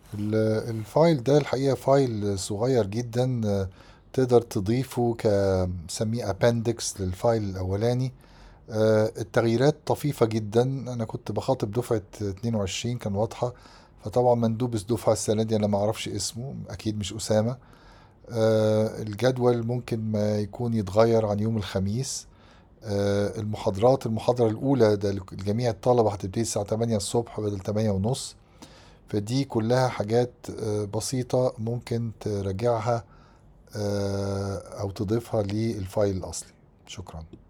ال- الفايل ده الحقيقة فايل صغير جدا آه، تقدر تضيفه كسميه appendix للفايل الأولاني آه، التغييرات طفيفة جدا أنا كنت بخاطب دفعة 22 كان واضحة فطبعا مندوب الدفعة السنة دي أنا ما أعرفش اسمه أكيد مش أسامة آه، الجدول ممكن ما يكون يتغير عن يوم الخميس آه، المحاضرات المحاضرة الأولى ده لجميع الطلبة هتبتدي الساعة 8 الصبح بدل 8 ونص فدي كلها حاجات آه، بسيطة ممكن تراجعها آه، أو تضيفها للفايل الأصلي شكرا